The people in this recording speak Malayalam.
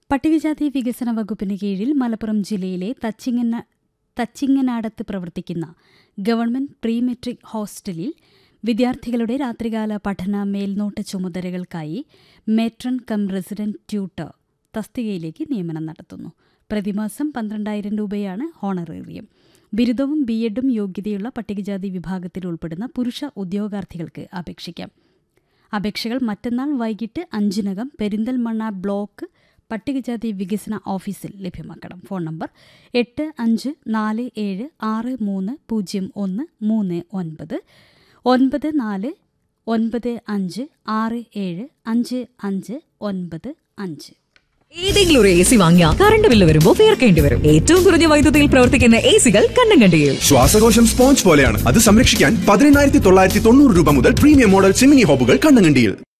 പട്ടികജാതി വികസന വകുപ്പിന് കീഴിൽ മലപ്പുറം ജില്ലയിലെ തച്ചിങ്ങന തച്ചിങ്ങനാടത്ത് പ്രവർത്തിക്കുന്ന ഗവൺമെന്റ് പ്രീ മെട്രിക് ഹോസ്റ്റലിൽ വിദ്യാർത്ഥികളുടെ രാത്രികാല പഠന മേൽനോട്ട ചുമതലകൾക്കായി മേട്രൺ കം റെസിഡന്റ് ട്യൂട്ടർ തസ്തികയിലേക്ക് നിയമനം നടത്തുന്നു പ്രതിമാസം പന്ത്രണ്ടായിരം രൂപയാണ് ഹോണറേറിയം ബിരുദവും ബി എഡും യോഗ്യതയുള്ള പട്ടികജാതി വിഭാഗത്തിൽ ഉൾപ്പെടുന്ന പുരുഷ ഉദ്യോഗാർത്ഥികൾക്ക് അപേക്ഷിക്കാം അപേക്ഷകൾ മറ്റന്നാൾ വൈകിട്ട് അഞ്ചിനകം പെരിന്തൽമണ്ണ ബ്ലോക്ക് പട്ടികജാതി വികസന ഓഫീസിൽ ലഭ്യമാക്കണം ഫോൺ നമ്പർ എട്ട് അഞ്ച് നാല് ഏഴ് ആറ് മൂന്ന് പൂജ്യം ഒന്ന് മൂന്ന് ഒൻപത് ഒൻപത് നാല് ഒൻപത് അഞ്ച് ആറ് ഏഴ് അഞ്ച് അഞ്ച് ഒൻപത് അഞ്ച് ഏതെങ്കിലും ഒരു എ സി വാങ്ങിയാൽ കറണ്ട് ബില്ല് വരുമ്പോൾ തീർക്കേണ്ടി വരും ഏറ്റവും കുറഞ്ഞ വൈദ്യുതിയിൽ പ്രവർത്തിക്കുന്ന എ സികൾ കണ്ണങ്കണ്ടിയിൽ ശ്വാസകോശം സ്പോഞ്ച് പോലെയാണ് അത് സംരക്ഷിക്കാൻ പതിനെണ്ണായിരത്തി തൊള്ളായിരത്തി തൊണ്ണൂറ് രൂപ മുതൽ പ്രീമിയം മോഡൽ ചിമിനി ഹോബുകൾ കണ്ണങ്കണ്ടിയിൽ